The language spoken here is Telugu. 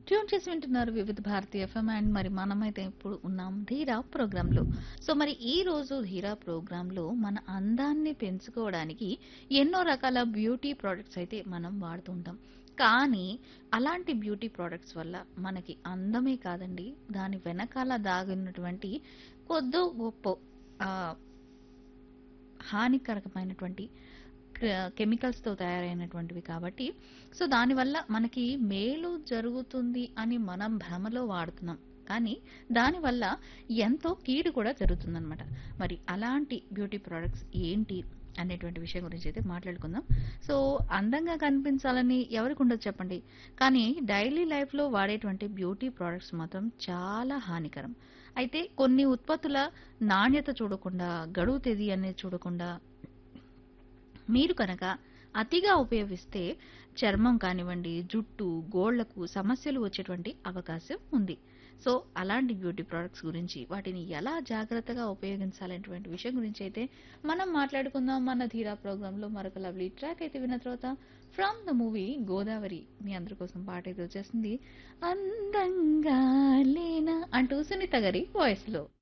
ట్యూన్ చేసి వింటున్నారు వివిధ భారతి ఎఫ్ఎం అండ్ మరి మనమైతే ఇప్పుడు ఉన్నాం ధీరా ప్రోగ్రామ్ లో సో మరి ఈ రోజు ధీరా ప్రోగ్రామ్ లో మన అందాన్ని పెంచుకోవడానికి ఎన్నో రకాల బ్యూటీ ప్రోడక్ట్స్ అయితే మనం వాడుతూ ఉంటాం కానీ అలాంటి బ్యూటీ ప్రోడక్ట్స్ వల్ల మనకి అందమే కాదండి దాని వెనకాల దాగినటువంటి కొద్దో గొప్ప ఆ, హానికరకమైనటువంటి కెమికల్స్ తో తయారైనటువంటివి కాబట్టి సో దానివల్ల మనకి మేలు జరుగుతుంది అని మనం భ్రమలో వాడుతున్నాం కానీ దానివల్ల ఎంతో కీడు కూడా జరుగుతుందన్నమాట మరి అలాంటి బ్యూటీ ప్రోడక్ట్స్ ఏంటి అనేటువంటి విషయం గురించి అయితే మాట్లాడుకుందాం సో అందంగా కనిపించాలని ఎవరికి ఉండదు చెప్పండి కానీ డైలీ లైఫ్లో వాడేటువంటి బ్యూటీ ప్రోడక్ట్స్ మాత్రం చాలా హానికరం అయితే కొన్ని ఉత్పత్తుల నాణ్యత చూడకుండా గడువు తేదీ అనేది చూడకుండా మీరు కనుక అతిగా ఉపయోగిస్తే చర్మం కానివ్వండి జుట్టు గోళ్లకు సమస్యలు వచ్చేటువంటి అవకాశం ఉంది సో అలాంటి బ్యూటీ ప్రోడక్ట్స్ గురించి వాటిని ఎలా జాగ్రత్తగా ఉపయోగించాలనేటువంటి విషయం గురించి అయితే మనం మాట్లాడుకుందాం మన ధీరా ప్రోగ్రామ్ లో మరొక లవ్లీ ట్రాక్ అయితే విన్న తర్వాత ఫ్రమ్ ద మూవీ గోదావరి మీ అందరి కోసం పాట అయితే వచ్చేసింది అందంగా లేనా అంటూ సునీత గారి వాయిస్ లో